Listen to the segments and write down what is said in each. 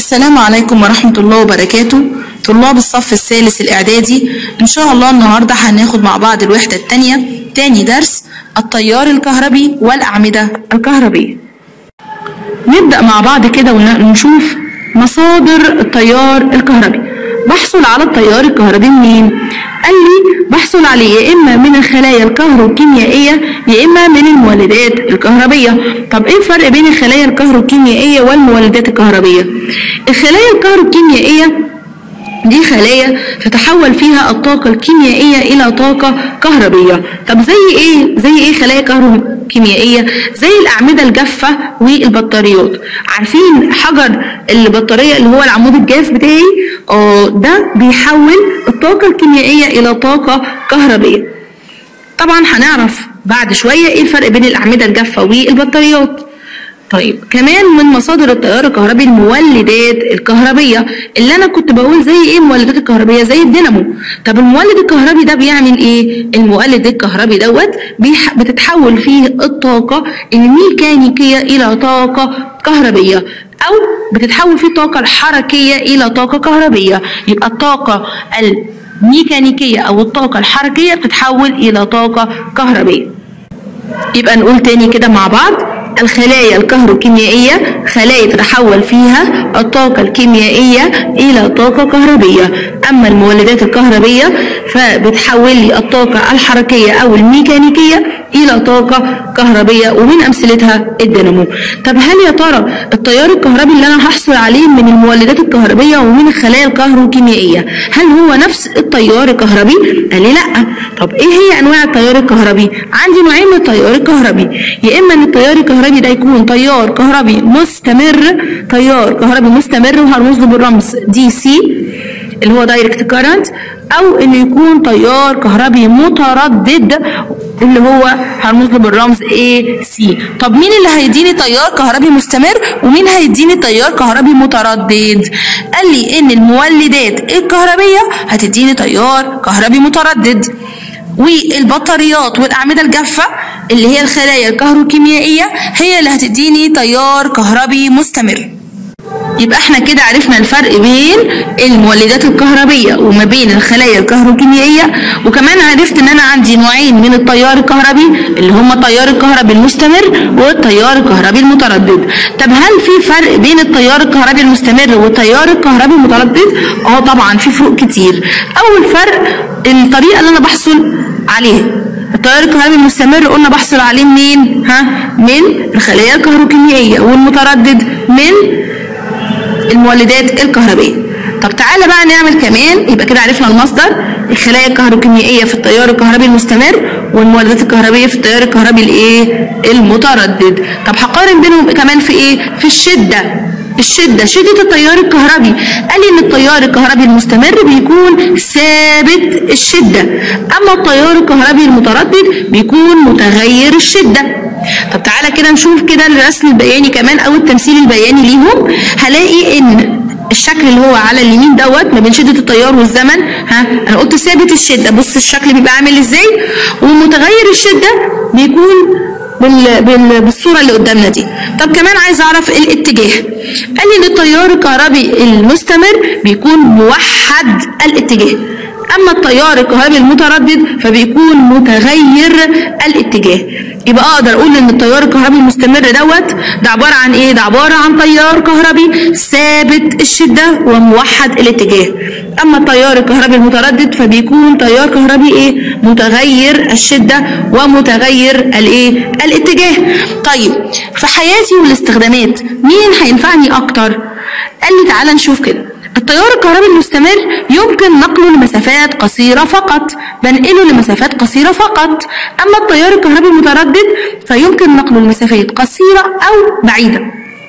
السلام عليكم ورحمة الله وبركاته طلاب الصف الثالث الإعدادي إن شاء الله النهاردة هناخد مع بعض الوحدة التانية تاني درس التيار الكهربي والأعمدة الكهربية نبدأ مع بعض كده ونشوف مصادر التيار الكهربي بحصل على التيار الكهربي منين؟ قال لي بحصل عليه يا إما من الخلايا الكهروكيميائية يا إما من المولدات الكهربية طب إيه الفرق بين الخلايا الكهروكيميائية والمولدات الكهربية؟ الخلايا الكهروكيميائية دي خلايا تتحول فيها الطاقة الكيميائية إلى طاقة كهربية طب زي إيه؟ زي إيه خلايا كهروكيميائية؟ زي الأعمدة الجافة والبطاريات عارفين حجر البطارية اللي هو العمود الجاف بتاعي؟ اه ده بيحول الطاقة الكيميائية إلى طاقة كهربية طبعا هنعرف بعد شوية إيه الفرق بين الأعمدة الجافة والبطاريات طيب كمان من مصادر التيار الكهربي المولدات الكهربية اللي انا كنت بقول زي ايه المولدات الكهربية زي الدينامو طب المولد الكهربي ده بيعمل ايه المولد الكهربي دوت بيح... بتتحول فيه الطاقة الميكانيكية الى طاقة كهربية او بتتحول فيه الطاقة الحركية الى طاقة كهربية يبقى الطاقة الميكانيكية او الطاقة الحركية بتتحول الى طاقة كهربية يبقى نقول تاني كده مع بعض الخلايا الكهروكيميائية خلايا تتحول فيها الطاقة الكيميائية إلى طاقة كهربية أما المولدات الكهربية فبتحول لي الطاقة الحركية أو الميكانيكية إلى طاقة كهربية ومن أمثلتها الدينامو طب هل يا ترى التيار الكهربي اللي أنا هحصل عليه من المولدات الكهربية ومن الخلايا الكهروكيميائية هل هو نفس التيار الكهربي؟ قال لي لأ طب إيه هي أنواع التيار الكهربي؟ عندي نوعين من التيار الكهربي يا إما أن التيار الكهربي ده يكون تيار كهربي مستمر تيار كهربي مستمر وهرمز له بالرمز دي سي اللي هو دايركت كارنت او انه يكون تيار كهربي متردد اللي هو هرمز له بالرمز اي سي طب مين اللي هيديني تيار كهربي مستمر ومين هيديني تيار كهربي متردد قال لي ان المولدات الكهربيه هتديني تيار كهربي متردد والبطاريات والأعمدة الجافة اللي هي الخلايا الكهروكيميائية هي اللي هتديني تيار كهربي مستمر يبقى احنا كده عرفنا الفرق بين المولدات الكهربية وما بين الخلايا الكهروكيميائية وكمان عرفت ان انا عندي نوعين من التيار الكهربي اللي هما التيار الكهربي المستمر والتيار الكهربي المتردد طب هل في فرق بين التيار الكهربي المستمر والتيار الكهربي المتردد اه طبعا في فروق كتير اول فرق الطريقة اللي انا بحصل عليها التيار الكهربي المستمر قلنا بحصل عليه منين ها من الخلايا الكهروكيميائية والمتردد من المولدات الكهربية طب تعالى بقى نعمل كمان يبقى كده عرفنا المصدر الخلايا الكهروكيميائية في التيار الكهربي المستمر والمولدات الكهربية في التيار الكهربي الايه المتردد طب هقارن بينهم كمان في ايه في الشدة الشدة شدة التيار الكهربي قال لي ان التيار الكهربي المستمر بيكون ثابت الشدة اما التيار الكهربي المتردد بيكون متغير الشدة طب تعالى كده نشوف كده الرسم البياني كمان او التمثيل البياني ليهم هلاقي ان الشكل اللي هو على اليمين دوت ما بين شده التيار والزمن ها انا قلت ثابت الشده بص الشكل بيبقى عامل ازاي ومتغير الشده بيكون بال... بال... بالصوره اللي قدامنا دي طب كمان عايز اعرف الاتجاه قال لي ان التيار الكهربي المستمر بيكون موحد الاتجاه اما التيار الكهربي المتردد فبيكون متغير الاتجاه يبقى اقدر اقول ان التيار الكهربي المستمر دوت ده عباره عن ايه ده عباره عن تيار كهربي ثابت الشده وموحد الاتجاه اما التيار الكهربي المتردد فبيكون تيار كهربي ايه متغير الشده ومتغير الايه الاتجاه طيب في حياتي والاستخدامات مين هينفعني اكتر قال لي تعالى نشوف كده التيار الكهربي المستمر يمكن نقله لمسافات قصيرة فقط بنقله لمسافات قصيرة فقط أما التيار الكهربي المتردد فيمكن نقله لمسافات قصيرة أو بعيدة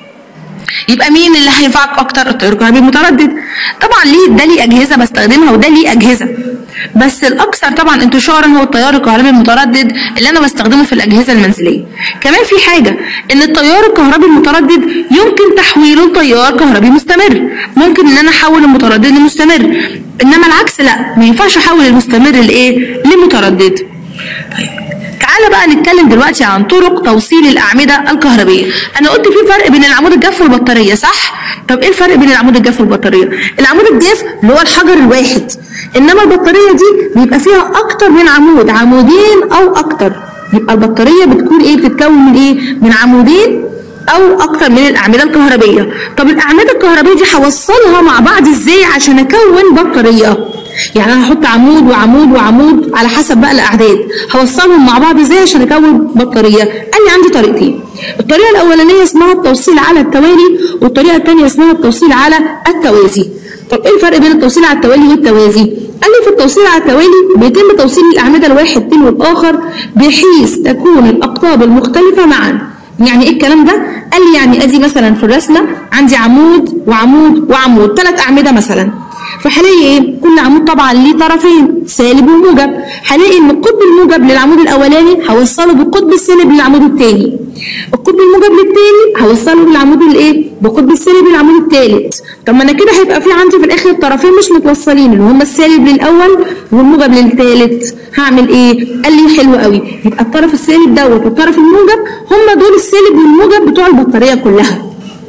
يبقى مين اللي هينفعك اكتر التيار الكهربي المتردد طبعا ليه ده ليه اجهزه بستخدمها وده ليه اجهزه بس الاكثر طبعا انتشارا هو التيار الكهربي المتردد اللي انا بستخدمه في الاجهزه المنزليه كمان في حاجه ان التيار الكهربي المتردد يمكن تحويله لتيار كهربي مستمر ممكن ان انا احول المتردد لمستمر انما العكس لا ما ينفعش احول المستمر لايه لمتردد طيب تعالى بقى نتكلم دلوقتي عن طرق توصيل الأعمدة الكهربية أنا قلت في فرق بين العمود الجاف والبطارية صح؟ طب ايه الفرق بين العمود الجاف والبطاريه العمود الجاف اللي هو الحجر الواحد انما البطاريه دي بيبقى فيها اكتر من عمود عمودين او اكتر يبقى البطاريه بتكون ايه بتتكون من ايه من عمودين او اكتر من الاعمده الكهربيه طب الاعمده الكهربيه دي هوصلها مع بعض ازاي عشان اكون بطاريه يعني انا هحط عمود وعمود وعمود على حسب بقى الاعداد هوصلهم مع بعض ازاي عشان اكون بطاريه قال لي عندي طريقتين الطريقه الاولانيه اسمها التوصيل على التوالي والطريقه الثانيه اسمها التوصيل على التوازي طب ايه الفرق بين التوصيل على التوالي والتوازي قال لي في التوصيل على التوالي بيتم توصيل الاعمده الواحد تلو الاخر بحيث تكون الاقطاب المختلفه معا يعني ايه الكلام ده قال لي يعني ادي مثلا في الرسمه عندي عمود وعمود وعمود ثلاث اعمده مثلا فهلاقي ايه كل عمود طبعا ليه طرفين سالب وموجب هلاقي ان القطب الموجب للعمود الاولاني هوصله بالقطب السالب للعمود الثاني القطب الموجب للثاني هوصله بالعمود الايه بالقطب السالب للعمود الثالث طب ما انا كده هيبقى في عندي في الاخر الطرفين مش متوصلين اللي هما السالب للاول والموجب للثالث هعمل ايه قال لي حلو قوي يبقى الطرف السالب دوت والطرف الموجب هما دول السالب والموجب بتوع البطاريه كلها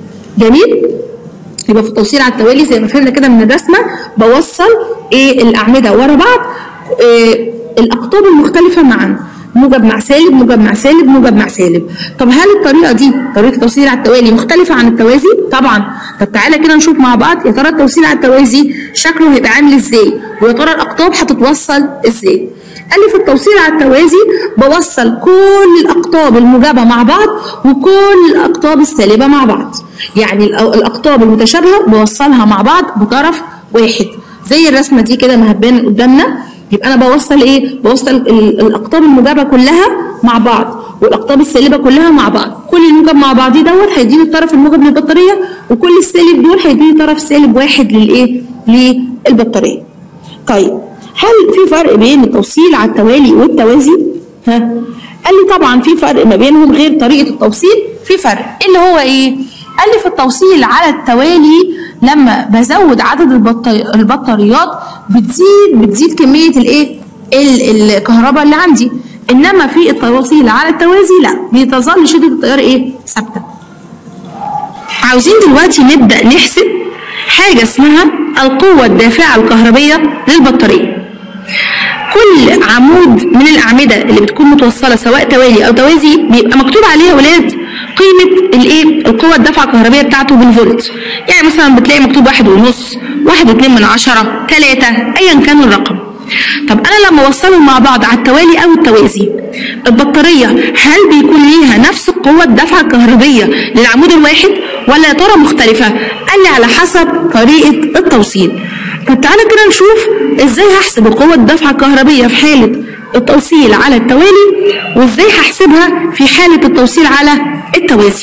جميل يبقى في التوصيل على التوالي زي ما فهمنا كده من الرسمه بوصل ايه الاعمده ورا بعض إيه الاقطاب المختلفه معا موجب مع سالب موجب مع سالب موجب مع سالب طب هل الطريقه دي طريقه التوصيل على التوالي مختلفه عن التوازي طبعا طب تعالى كده نشوف مع بعض يا ترى التوصيل على التوازي شكله هيبقى عامل ازاي ويا ترى الاقطاب هتتوصل ازاي قال لي في التوصيل على التوازي بوصل كل الاقطاب الموجبه مع بعض وكل الاقطاب السالبه مع بعض يعني الاقطاب المتشابهه بوصلها مع بعض بطرف واحد زي الرسمه دي كده ما هتبان قدامنا يبقى انا بوصل ايه بوصل الاقطاب الموجبه كلها مع بعض والاقطاب السالبه كلها مع بعض كل الموجب مع بعضيه دوت هيديني الطرف الموجب للبطاريه وكل السالب دول هيديني طرف سالب واحد للايه للبطاريه طيب هل في فرق بين التوصيل على التوالي والتوازي ها قال لي طبعا في فرق ما بينهم غير طريقه التوصيل في فرق اللي هو ايه قال لي في التوصيل على التوالي لما بزود عدد البطاريات بتزيد بتزيد كميه الايه الكهرباء اللي عندي انما في التوصيل على التوازي لا بتظل شده التيار ايه ثابته عاوزين دلوقتي نبدا نحسب حاجه اسمها القوه الدافعه الكهربيه للبطاريه كل عمود من الاعمده اللي بتكون متوصله سواء توالي او توازي بيبقى مكتوب عليها ولاد قيمه الايه القوه الدفعه الكهربيه بتاعته بالفولت يعني مثلا بتلاقي مكتوب واحد ونص واحد واتنين من عشرة تلاتة ايا كان الرقم طب انا لما اوصلهم مع بعض على التوالي او التوازي البطاريه هل بيكون ليها نفس القوه الدفعه الكهربيه للعمود الواحد ولا يا ترى مختلفه قال لي على حسب طريقه التوصيل طب تعالى كده نشوف ازاي هحسب القوه الدفعه الكهربيه في حاله التوصيل على التوالي وازاي هحسبها في حاله التوصيل على التوازي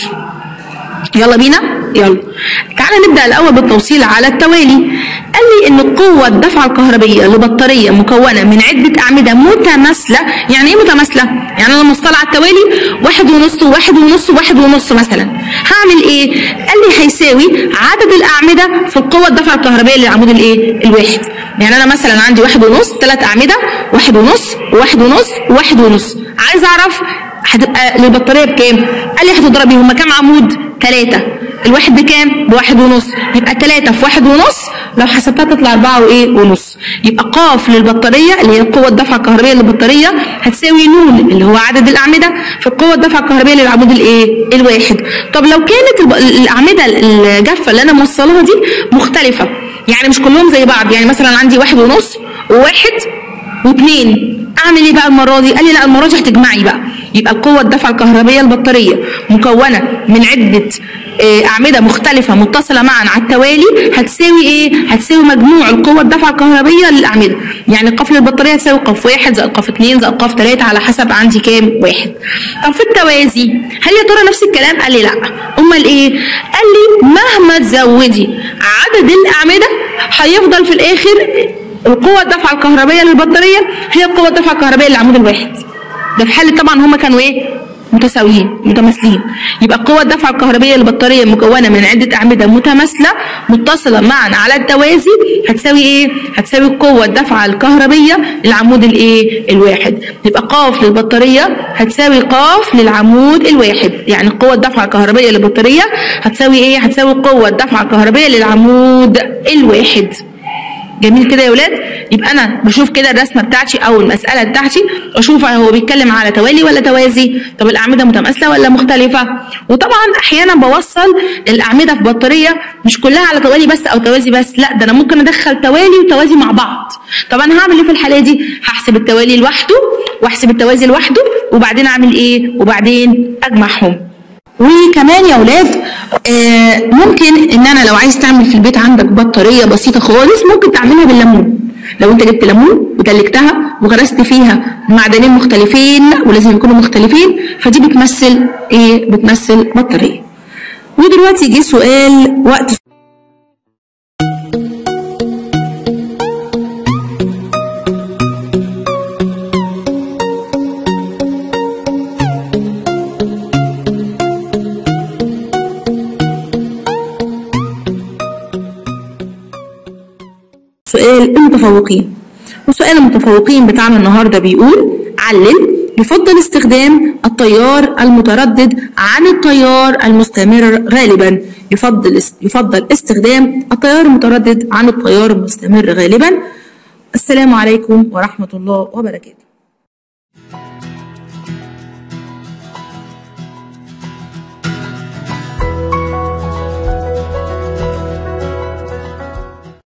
يلا بينا يلا تعالى نبدا الاول بالتوصيل على التوالي قال لي ان القوه الدفعه الكهربيه لبطاريه مكونه من عده اعمده متماثله يعني ايه متماثله يعني انا موصله على التوالي واحد ونص وواحد ونص وواحد ونص مثلا هعمل ايه قال لي هيساوي عدد الاعمده في القوه الدفعه الكهربيه للعمود الايه الواحد يعني انا مثلا عندي واحد ونص ثلاث اعمده واحد ونص وواحد ونص وواحد ونص عايز اعرف هتبقى للبطاريه بكام قال لي هتضربي هما كام عمود ثلاثة الواحد بكام؟ بواحد ونص يبقى ثلاثة في واحد ونص لو حسبتها تطلع أربعة وإيه؟ ونص يبقى قاف للبطارية اللي هي قوة الدفع الكهربية للبطارية هتساوي نون اللي هو عدد الأعمدة في القوة الدفع الكهربية للعمود الإيه؟ الواحد طب لو كانت الب... الأعمدة الجافة اللي أنا موصلاها دي مختلفة يعني مش كلهم زي بعض يعني مثلا عندي واحد ونص وواحد واثنين اعمل ايه بقى المره دي؟ قال لي لا المره دي هتجمعي بقى يبقى القوه الدفع الكهربيه البطاريه مكونه من عده اعمده مختلفه متصله معا على التوالي هتساوي ايه؟ هتساوي مجموع القوه الدفع الكهربيه للاعمده يعني قاف للبطاريه هتساوي قاف واحد زائد قاف اثنين زائد قاف ثلاثه على حسب عندي كام؟ واحد. طب في التوازي هل يا ترى نفس الكلام؟ قال لي لا. امال ايه؟ قال لي مهما تزودي عدد الاعمده هيفضل في الاخر القوة الدفعة الكهربية للبطارية هي القوة الدفعة الكهربية للعمود الواحد ده في حالة طبعا هما كانوا ايه متساويين متماثلين يبقى قوة الدفع الكهربية للبطارية مكونة من عدة أعمدة متماثلة متصلة معا على التوازي هتساوي إيه؟ هتساوي قوة الدفع الكهربية للعمود الإيه؟ الواحد يبقى قاف للبطارية هتساوي قاف للعمود الواحد يعني قوة الدفع الكهربية للبطارية هتساوي إيه؟ هتساوي قوة الدفع الكهربية للعمود الواحد جميل كده يا ولاد يبقى انا بشوف كده الرسمه بتاعتي او المساله بتاعتي واشوف هو بيتكلم على توالي ولا توازي طب الاعمده متماثله ولا مختلفه وطبعا احيانا بوصل الاعمده في بطاريه مش كلها على توالي بس او توازي بس لا ده انا ممكن ادخل توالي وتوازي مع بعض طب انا هعمل ايه في الحاله دي هحسب التوالي لوحده واحسب التوازي لوحده وبعدين اعمل ايه وبعدين اجمعهم وكمان يا ولاد آه ممكن ان انا لو عايز تعمل في البيت عندك بطاريه بسيطه خالص ممكن تعملها بالليمون لو انت جبت ليمون وتلجتها وغرست فيها معدنين مختلفين ولازم يكونوا مختلفين فدي بتمثل ايه بتمثل بطاريه ودلوقتي جه سؤال وقت سؤال المتفوقين وسؤال المتفوقين بتاعنا النهارده بيقول علل يفضل استخدام التيار المتردد عن التيار المستمر غالبا يفضل يفضل استخدام التيار المتردد عن التيار المستمر غالبا السلام عليكم ورحمة الله وبركاته